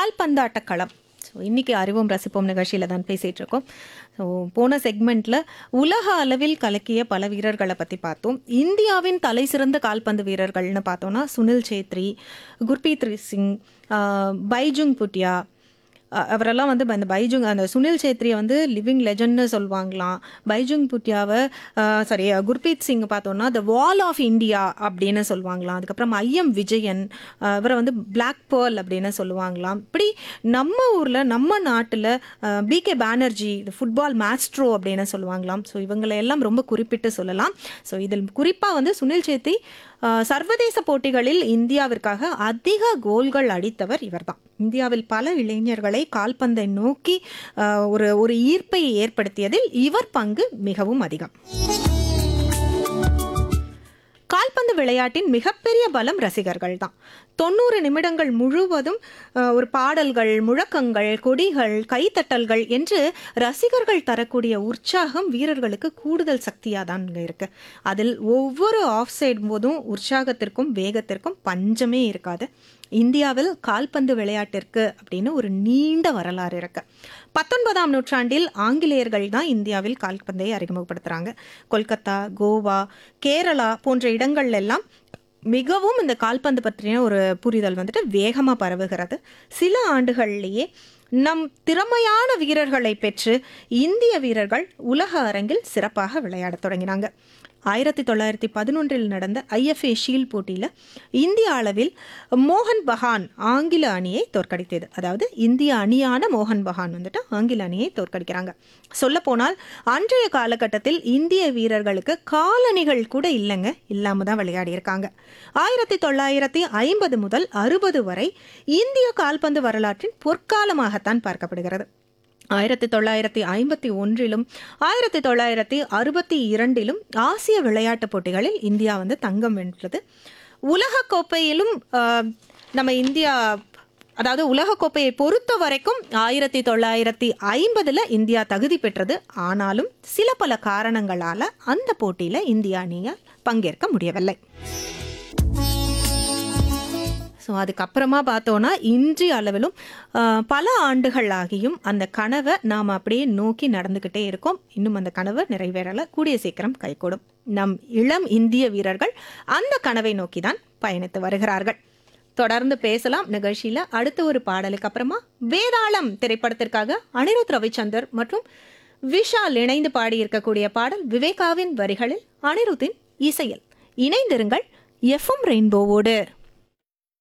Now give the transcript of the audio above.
கால்பந்தாட்ட களம் ஸோ இன்றைக்கி அறிவோம் ரசிப்போம் நிகழ்ச்சியில் தான் பேசிகிட்டு இருக்கோம் ஸோ போன செக்மெண்ட்டில் உலக அளவில் கலக்கிய பல வீரர்களை பற்றி பார்த்தோம் இந்தியாவின் தலை சிறந்த கால்பந்து வீரர்கள்னு பார்த்தோன்னா சுனில் சேத்ரி குர்பீத் சிங் ஆஹ், பைஜுங் புட்டியா அ- அவரெல்லாம் வந்து அந்த பைஜுங் அந்த சுனில் சேத்ரியை வந்து லிவிங் லெஜண்ட்னு சொல்லுவாங்களாம் பைஜுங் புட்டியாவை சாரி குர்பீத் சிங் பார்த்தோன்னா த வால் ஆஃப் இந்தியா அப்படின்னு சொல்லுவாங்களாம் அதுக்கப்புறம் ஐஎம் விஜயன் அஹ், இவரை வந்து பிளாக் பேர்ல் அப்படின்னு சொல்லுவாங்களாம் இப்படி நம்ம ஊரில் நம்ம நாட்டில் பிகே பானர்ஜி ஃபுட்பால் மாஸ்ட்ரோ அப்படின்னு சொல்லுவாங்களாம் ஸோ இவங்களை எல்லாம் ரொம்ப குறிப்பிட்டு சொல்லலாம் ஸோ இதில் குறிப்பாக வந்து சுனில் சேத்ரி அஹ், சர்வதேச போட்டிகளில் இந்தியாவிற்காக அதிக கோல்கள் அடித்தவர் இவர்தான் இந்தியாவில் பல இளைஞர்களை கால்பந்தை நோக்கி அஹ், ஒரு ஒரு ஈர்ப்பை ஏற்படுத்தியதில் இவர் பங்கு மிகவும் அதிகம் கால்பந்து விளையாட்டின் மிகப்பெரிய பலம் ரசிகர்கள் தான் தொண்ணூறு நிமிடங்கள் முழுவதும் அஹ், ஒரு பாடல்கள் முழக்கங்கள் கொடிகள் கைத்தட்டல்கள் என்று ரசிகர்கள் தரக்கூடிய உற்சாகம் வீரர்களுக்கு கூடுதல் சக்தியாக தான் இங்கே இருக்கு அதில் ஒவ்வொரு ஆஃப் சைடு போதும் உற்சாகத்திற்கும் வேகத்திற்கும் பஞ்சமே இருக்காது இந்தியாவில் கால்பந்து விளையாட்டிற்கு அப்படின்னு ஒரு நீண்ட வரலாறு இருக்கு பத்தொன்பதாம் நூற்றாண்டில் ஆங்கிலேயர்கள் தான் இந்தியாவில் கால்பந்தை அறிமுகப்படுத்துறாங்க கொல்கத்தா கோவா கேரளா போன்ற இடங்கள்ல எல்லாம் மிகவும் இந்த கால்பந்து பற்றின ஒரு புரிதல் வந்துட்டு வேகமாக பரவுகிறது சில ஆண்டுகள்லேயே நம் திறமையான வீரர்களை பெற்று இந்திய வீரர்கள் உலக அரங்கில் சிறப்பாக விளையாடத் தொடங்கினாங்க ஆயிரத்தி தொள்ளாயிரத்தி பதினொன்றில் நடந்த ஐஎஃப்ஏ ஷீல்ட் போட்டியில் இந்திய அளவில் மோகன் பகான் ஆங்கில அணியை தோற்கடித்தது அதாவது இந்திய அணியான மோகன் பகான் வந்துட்டு ஆங்கில அணியை தோற்கடிக்கிறாங்க சொல்லப்போனால் அன்றைய காலகட்டத்தில் இந்திய வீரர்களுக்கு காலணிகள் கூட இல்லைங்க இல்லாம தான் விளையாடி இருக்காங்க ஆயிரத்தி தொள்ளாயிரத்தி ஐம்பது முதல் அறுபது வரை இந்திய கால்பந்து வரலாற்றின் பொற்காலமாகத்தான் பார்க்கப்படுகிறது ஆயிரத்தி தொள்ளாயிரத்தி ஐம்பத்தி ஒன்றிலும் ஆயிரத்தி தொள்ளாயிரத்தி அறுபத்தி இரண்டிலும் ஆசிய விளையாட்டுப் போட்டிகளில் இந்தியா வந்து தங்கம் வென்றது உலகக்கோப்பையிலும் ஆஹ், நம்ம இந்தியா அதாவது உலகக்கோப்பையை பொறுத்த வரைக்கும் ஆயிரத்தி தொள்ளாயிரத்தி ஐம்பதில் இந்தியா தகுதி பெற்றது ஆனாலும் சில பல காரணங்களால் அந்த போட்டியில் இந்தியா அணியால் பங்கேற்க முடியவில்லை ஸோ அதுக்கப்புறமா பார்த்தோன்னா இன்றைய அளவிலும் ஆஹ், பல ஆண்டுகள் ஆகியும் அந்த கனவை நாம் அப்படியே நோக்கி நடந்துக்கிட்டே இருக்கோம் இன்னும் அந்த கனவு நிறைவேறலை கூடிய சீக்கிரம் கைகூடும் நம் இளம் இந்திய வீரர்கள் அந்த கனவை நோக்கி தான் பயணித்து வருகிறார்கள் தொடர்ந்து பேசலாம் நிகழ்ச்சியில் அடுத்த ஒரு பாடலுக்கு அப்புறமா வேதாளம் திரைப்படத்திற்காக அனிருத் ரவிச்சந்தர் மற்றும் விஷால் இணைந்து பாடியிருக்கக்கூடிய பாடல் விவேகாவின் வரிகளில் அனிருத்தின் இசையில் இணைந்திருங்கள் எஃப்எம் ரெயின்போவோடு